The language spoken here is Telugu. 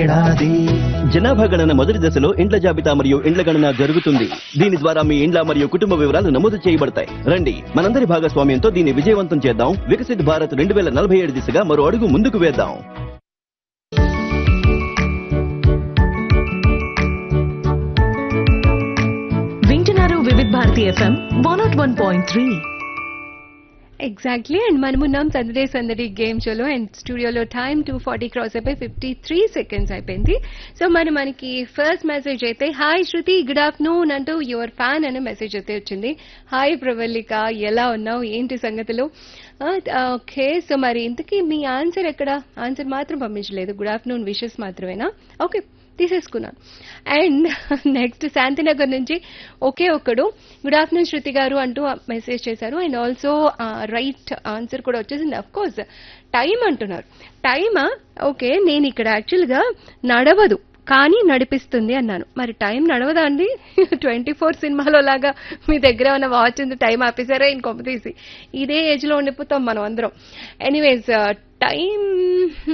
ఏడాది జనాభా గణన మొదటి దశలో ఇండ్ల జాబితా మరియు ఇండ్ల గణన జరుగుతుంది దీని ద్వారా మీ ఇండ్ల మరియు కుటుంబ వివరాలు నమోదు చేయబడతాయి రండి మనందరి భాగస్వామ్యంతో దీన్ని విజయవంతం చేద్దాం వికసిత్ భారత్ రెండు వేల నలభై ఏడు దిశగా మరో అడుగు ముందుకు వేద్దాం వింటున్నారు Vividh Bharati FM one not one point three exactly and మనమున్నాం సందడే సందడి గేమ్ షోలో అండ్ స్టూడియోలో టైం టూ ఫార్టీ క్రాస్ అయిపోయి ఫిఫ్టీ త్రీ సెకండ్స్ అయిపోయింది సో మరి మనకి ఫస్ట్ మెసేజ్ అయితే హాయ్ శృతి గుడ్ ఆఫ్టర్నూన్ అంటూ యువర్ ఫ్యాన్ అనే మెసేజ్ అయితే వచ్చింది హాయ్ ప్రవల్లిక ఎలా ఉన్నావు ఏంటి సంగతులు ఓకే సో మరి ఇంతకీ మీ ఆన్సర్ ఎక్కడ ఆన్సర్ మాత్రం పంపించలేదు గుడ్ ఆఫ్టర్నూన్ విషెస్ మాత్రమేనా ఓకే తీసేసుకున్నాను అండ్ నెక్స్ట్ శాంతినగర్ నుంచి ఒకే ఒక్కడు గుడ్ ఆఫ్టర్నూన్ శృతి గారు అంటూ మెసేజ్ చేశారు అండ్ ఆల్సో రైట్ ఆన్సర్ కూడా వచ్చేసింది అఫ్ కోర్స్ టైం అంటున్నారు టైమా ఓకే నేను ఇక్కడ యాక్చువల్గా నడవదు కానీ నడిపిస్తుంది అన్నాను మరి టైం నడవదా అండి ట్వంటీ ఫోర్ సినిమాలో లాగా మీ దగ్గర ఉన్న వాచ్ ఉంది టైం ఆపేసారా ఇంకొక తీసి ఇదే ఏజ్ లో ఉండిపోతాం మనం అందరం ఎనీవేస్ టైం